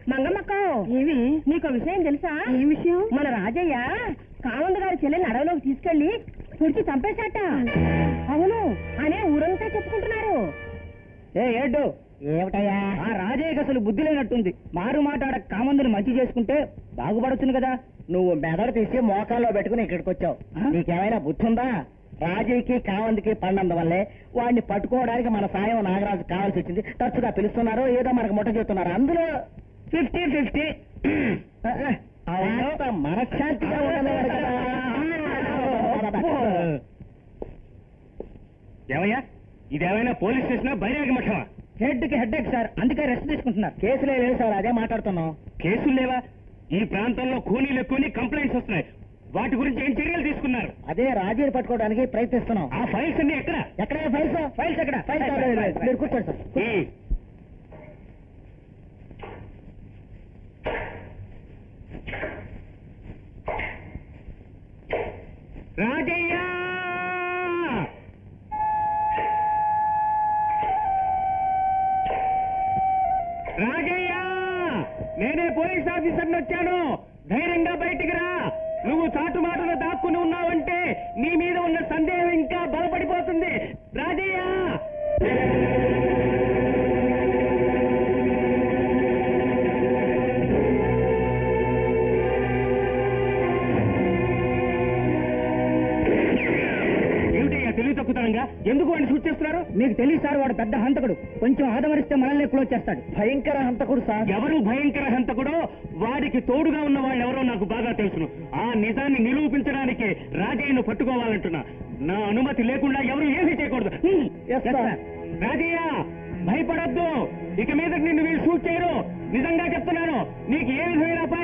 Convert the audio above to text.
మంగమ్మక్క ఏవి నీకు విషయం తెలుసా ఏ విషయం మన రాజయ్య కామంద గారి చెల్లెల్ని అడవిలోకి తీసుకెళ్లి పుడిచి చంపేశాట అవును అనే ఊరంతా చెప్పుకుంటున్నారు ఏ ఏడ్డు ఏమిటయ్యా ఆ రాజయ్యకి అసలు బుద్ధి లేనట్టుంది మారు మాట్లాడ కామందుని మంచి చేసుకుంటే బాగుపడొచ్చును కదా నువ్వు మెదడు తీసి మోకాల్లో పెట్టుకుని ఇక్కడికి వచ్చావు ఆ? నీకేమైనా బుద్ధి ఉందా రాజీకి కావందికి పడినందువల్లే వాడిని పట్టుకోవడానికి మన సాయం నాగరాజు కావాల్సి వచ్చింది తరచుగా పిలుస్తున్నారు ఏదో మనకు ముట్ట చెప్తున్నారు అందులో ఫిఫ్టీ ఫిఫ్టీ కాస్త మనశ్శాంతిగా ఉండనివ్వరు కదా. ఏమయ్యా ఇదేమైనా పోలీస్ స్టేషన్ బైరాగి మఠమా హెడ్ కి హెడ్ సార్ అందుకే రెస్ట్ తీసుకుంటున్నారు కేసులే లేదు సార్ అదే మాట్లాడుతున్నాం కేసులు లేవా ఈ ప్రాంతంలో కూలీలు ఎక్కువని కంప్లైంట్స్ వస్తున్నాయి వాటి గురించి ఏం చర్యలు తీసుకున్నారు అదే రాజీని పట్టుకోవడానికి ప్రయత్నిస్తున్నాం ఆ ఫైల్స్ అన్ని ఎక్కడ ఎక్కడ ఫైల్స్ ఫైల్స్ ఎక్కడ ఫైల్స్ మీరు కూర్చోండి సార్ ఉమ్. రాజయ్య రాజయ్య నేనే పోలీస్ ఆఫీసర్ని వచ్చాను ధైర్యంగా బయటికి రా నువ్వు చాటు మాటలు దాక్కుని ఉన్నావంటే నీ మీద ఉన్న సందేహం ఇంకా బలపడిపోతుంది రాజయ్య ఏమిటయ్యా తెలివి తక్కుతానంగా ఎందుకు వాడిని షూట్ చేస్తున్నారు మీకు తెలియదు సార్ వాడు పెద్ద హంతకుడు కొంచెం ఆదమరిస్తే మనల్ని క్లోజ్ చేస్తాడు భయంకర హంతకుడు సార్ ఎవరు భయంకర హంతకుడో వాడికి తోడుగా ఉన్న వాళ్ళు ఎవరో నాకు బాగా తెలుసును ఆ నిజాన్ని నిరూపించడానికి రాజయ్యను పట్టుకోవాలంటున్నా నా అనుమతి లేకుండా ఎవరు ఏమీ చేయకూడదు హ్మ్. Yes, sir. రాజయ్య భయపడొద్దు ఇక మీద నిన్ను వీళ్ళు షూట్ చేయరు నిజంగా చెప్తున్నాను నీకు ఏ విధమైన అపాయం